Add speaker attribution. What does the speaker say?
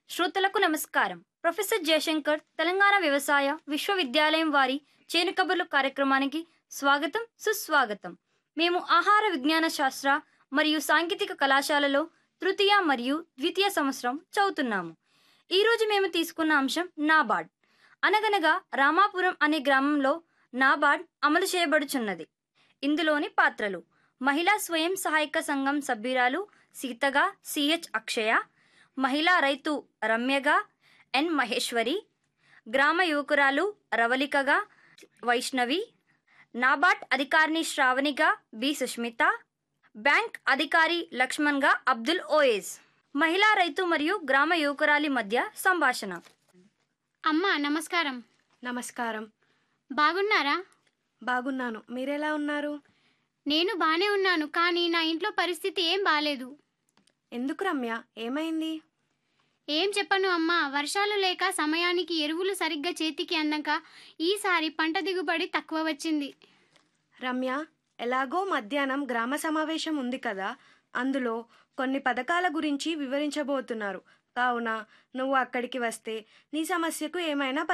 Speaker 1: శ్రోతలకు నమస్కారం ప్రొఫెసర్ జయశంకర్ తెలంగాణ వ్యవసాయ విశ్వవిద్యాలయం వారి చేను కబుర్లు కార్యక్రమానికి స్వాగతం సుస్వాగతం మేము ఆహార విజ్ఞాన శాస్త్ర మరియు సాంకేతిక కళాశాలలో తృతీయ మరియు ద్వితీయ సంవత్సరం చదువుతున్నాము ఈరోజు మేము తీసుకున్న అంశం నాబార్డ్ అనగనగా రామాపురం అనే గ్రామంలో నాబార్డ్ అమలు చేయబడుచున్నది ఇందులోని పాత్రలు మహిళా స్వయం సహాయక సంఘం సభ్యురాలు సీతగా సిహెచ్ అక్షయ మహిళా రైతు రమ్యగా ఎన్ మహేశ్వరి గ్రామ యువకురాలు రవళికగా వైష్ణవి నాబార్డ్ అధికారిని శ్రావణిగా బి సుష్మిత బ్యాంక్ అధికారి లక్ష్మణ్గా అబ్దుల్ ఓయేజ్ మహిళా రైతు మరియు గ్రామ యువకురాలి మధ్య సంభాషణ
Speaker 2: అమ్మా నమస్కారం
Speaker 3: నమస్కారం
Speaker 2: బాగున్నారా
Speaker 3: బాగున్నాను మీరెలా ఉన్నారు
Speaker 2: నేను బానే ఉన్నాను కానీ నా ఇంట్లో పరిస్థితి ఏం బాలేదు
Speaker 3: ఎందుకు రమ్య ఏమైంది
Speaker 2: ఏం చెప్పను అమ్మా వర్షాలు లేక సమయానికి ఎరువులు సరిగ్గా చేతికి అందక ఈసారి పంట దిగుబడి తక్కువ వచ్చింది
Speaker 3: రమ్య ఎలాగో మధ్యాహ్నం గ్రామ సమావేశం ఉంది కదా అందులో కొన్ని పథకాల గురించి వివరించబోతున్నారు కావున నువ్వు అక్కడికి వస్తే నీ సమస్యకు ఏమైనా